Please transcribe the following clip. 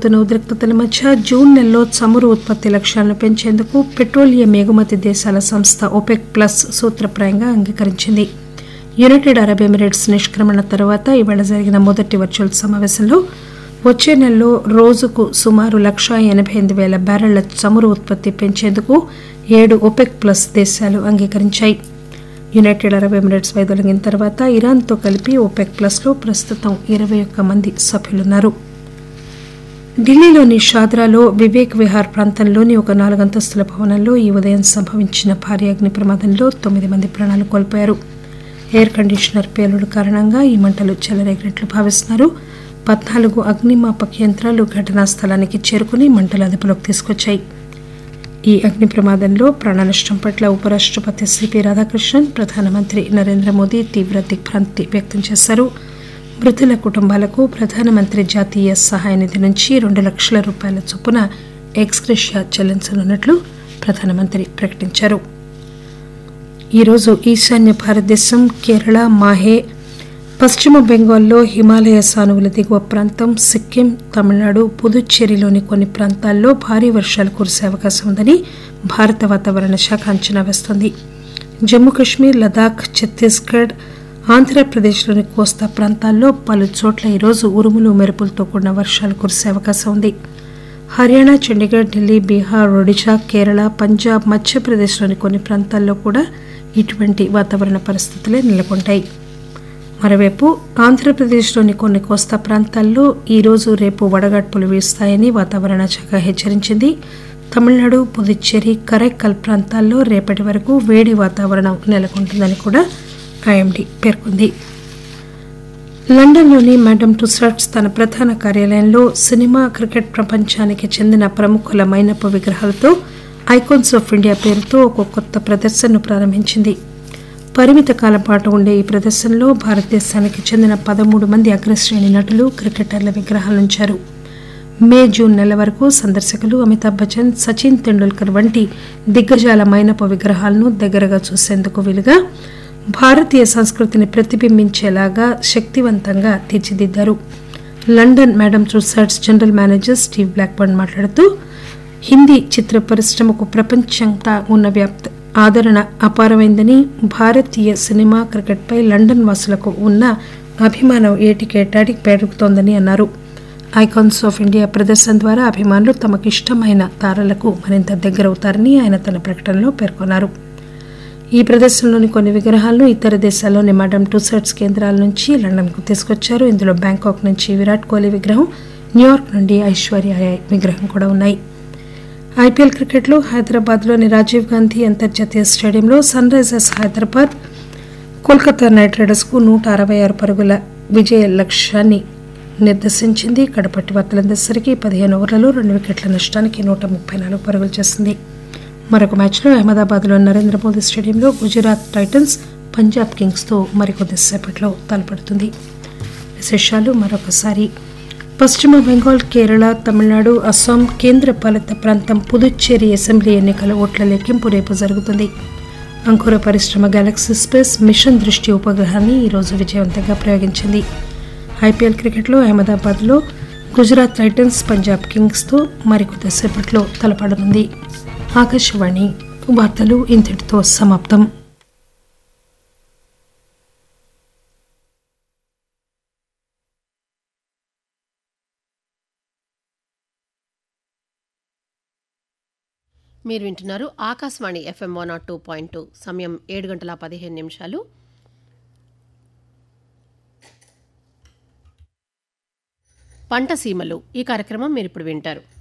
పెరుగుతున్న ఉద్రిక్తతల మధ్య జూన్ నెలలో చమురు ఉత్పత్తి లక్ష్యాలను పెంచేందుకు పెట్రోలియం ఎగుమతి దేశాల సంస్థ ఒపెక్ ప్లస్ సూత్రప్రాయంగా అంగీకరించింది యునైటెడ్ అరబ్ ఎమిరేట్స్ నిష్క్రమణ తర్వాత ఇవాళ జరిగిన మొదటి వర్చువల్ సమావేశంలో వచ్చే నెలలో రోజుకు సుమారు లక్షా ఎనబై ఎనిమిది వేల బ్యారెళ్ల చమురు ఉత్పత్తి పెంచేందుకు ఏడు ఒపెక్ ప్లస్ దేశాలు అంగీకరించాయి యునైటెడ్ అరబ్ ఎమిరేట్స్ వైదొలిగిన తర్వాత ఇరాన్తో కలిపి ఒపెక్ ప్లస్లో ప్రస్తుతం ఇరవై ఒక్క మంది సభ్యులున్నారు ఢిల్లీలోని షాద్రాలో వివేక్ విహార్ ప్రాంతంలోని ఒక నాలుగంతస్తుల భవనంలో ఈ ఉదయం సంభవించిన భారీ అగ్ని ప్రమాదంలో తొమ్మిది మంది ప్రాణాలు కోల్పోయారు ఎయిర్ కండిషనర్ పేలుడు కారణంగా ఈ మంటలు చెలరేగినట్లు భావిస్తున్నారు పద్నాలుగు అగ్నిమాపక యంత్రాలు ఘటనా స్థలానికి చేరుకుని మంటలు అదుపులోకి తీసుకొచ్చాయి ఈ అగ్ని ప్రమాదంలో ప్రాణనష్టం పట్ల ఉపరాష్టపతి సిపి రాధాకృష్ణన్ ప్రధానమంత్రి నరేంద్ర మోదీ తీవ్ర దిగ్భ్రాంతి వ్యక్తం చేశారు మృతుల కుటుంబాలకు ప్రధానమంత్రి జాతీయ సహాయ నిధి నుంచి రెండు లక్షల రూపాయల చొప్పున ఎక్స్గ్రెషియా చెల్లించనున్నట్లు ప్రధానమంత్రి ప్రకటించారు ఈరోజు ఈశాన్య భారతదేశం కేరళ మాహే పశ్చిమ బెంగాల్లో హిమాలయ సానువుల దిగువ ప్రాంతం సిక్కిం తమిళనాడు పుదుచ్చేరిలోని కొన్ని ప్రాంతాల్లో భారీ వర్షాలు కురిసే అవకాశం ఉందని భారత వాతావరణ శాఖ అంచనా వేస్తోంది జమ్మూ కశ్మీర్ లదాఖ్ ఛత్తీస్గఢ్ ఆంధ్రప్రదేశ్లోని కోస్తా ప్రాంతాల్లో పలు చోట్ల ఈరోజు ఉరుములు మెరుపులతో కూడిన వర్షాలు కురిసే అవకాశం ఉంది హర్యానా చండీగఢ్ ఢిల్లీ బీహార్ ఒడిశా కేరళ పంజాబ్ మధ్యప్రదేశ్లోని కొన్ని ప్రాంతాల్లో కూడా ఇటువంటి వాతావరణ పరిస్థితులే నెలకొంటాయి మరోవైపు ఆంధ్రప్రదేశ్లోని కొన్ని కోస్తా ప్రాంతాల్లో ఈరోజు రేపు వడగడ్పులు వీస్తాయని వాతావరణ శాఖ హెచ్చరించింది తమిళనాడు పుదుచ్చేరి కరైక్కల్ ప్రాంతాల్లో రేపటి వరకు వేడి వాతావరణం నెలకొంటుందని కూడా ఐఎండీ పేర్కొంది లండన్లోని మేడమ్ టుసాట్స్ తన ప్రధాన కార్యాలయంలో సినిమా క్రికెట్ ప్రపంచానికి చెందిన ప్రముఖుల మైనపు విగ్రహాలతో ఐకాన్స్ ఆఫ్ ఇండియా పేరుతో ఒక కొత్త ప్రదర్శనను ప్రారంభించింది పరిమిత కాలం పాటు ఉండే ఈ ప్రదర్శనలో భారతదేశానికి చెందిన పదమూడు మంది అగ్రశ్రేణి నటులు క్రికెటర్ల విగ్రహాలుంచారు మే జూన్ నెల వరకు సందర్శకులు అమితాబ్ బచ్చన్ సచిన్ తెండూల్కర్ వంటి దిగ్గజాల మైనపు విగ్రహాలను దగ్గరగా చూసేందుకు వీలుగా భారతీయ సంస్కృతిని ప్రతిబింబించేలాగా శక్తివంతంగా తీర్చిదిద్దారు London Madame Tussauds general manager Steve Blackburn మాట్లాడుతూ హిందీ చిత్ర పరిశ్రమకు ప్రపంచంతా ఉన్న వ్యాప్త ఆదరణ అపారమైందని భారతీయ సినిమా క్రికెట్పై లండన్ వాసులకు ఉన్న అభిమానం ఏటికేటాడికి పెరుగుతోందని అన్నారు ఐకాన్స్ ఆఫ్ ఇండియా ప్రదర్శన ద్వారా అభిమానులు తమకు ఇష్టమైన తారలకు మరింత దగ్గరవుతారని ఆయన తన ప్రకటనలో పేర్కొన్నారు ఈ ప్రదర్శనలోని కొన్ని విగ్రహాలను ఇతర దేశాల్లోని మడమ్ టుసర్ట్స్ కేంద్రాల నుంచి లండన్కు తీసుకొచ్చారు ఇందులో బ్యాంకాక్ నుంచి విరాట్ కోహ్లీ విగ్రహం న్యూయార్క్ నుండి ఐశ్వర్య రాయ్ విగ్రహం కూడా ఉన్నాయి ఐపీఎల్ క్రికెట్లో హైదరాబాద్లోని రాజీవ్ గాంధీ అంతర్జాతీయ స్టేడియంలో Sunrisers Hyderabad Kolkata knight రైడర్స్కు నూట అరవై ఆరు పరుగుల విజయ లక్ష్యాన్ని నిర్దేశించింది కడపట్టి వార్తలందరిసరికి పదిహేను ఓవర్లలో రెండు వికెట్ల నష్టానికి నూట ముప్పై నాలుగు పరుగులు చేసింది మరొక మ్యాచ్లో అహ్మదాబాద్లోని నరేంద్ర మోదీ స్టేడియంలో గుజరాత్ టైటన్స్ పంజాబ్ కింగ్స్తో మరికొద్దిసేపట్లో తలపడుతుంది విశేషాలు మరొకసారి పశ్చిమ బెంగాల్ కేరళ తమిళనాడు అస్సాం కేంద్ర పాలిత ప్రాంతం పుదుచ్చేరి అసెంబ్లీ ఎన్నికల ఓట్ల లెక్కింపు రేపు జరుగుతుంది అంకుర పరిశ్రమ గెలాక్సీ స్పేస్ మిషన్ దృష్టి ఉపగ్రహాన్ని ఈరోజు విజయవంతంగా ప్రయోగించింది ఐపీఎల్ క్రికెట్లో అహ్మదాబాద్లో గుజరాత్ టైటన్స్ పంజాబ్ కింగ్స్తో మరికొద్దిసేపట్లో తలపడనుంది ఆకాశవాణి వార్తలు ఇంతటితో సమాప్తం మీరు వింటున్నారు Akashvani FM one naught two point two సమయం ఏడు గంటల పదిహేను నిమిషాలు పంట సీమలు ఈ కార్యక్రమం మీరు ఇప్పుడు వింటారు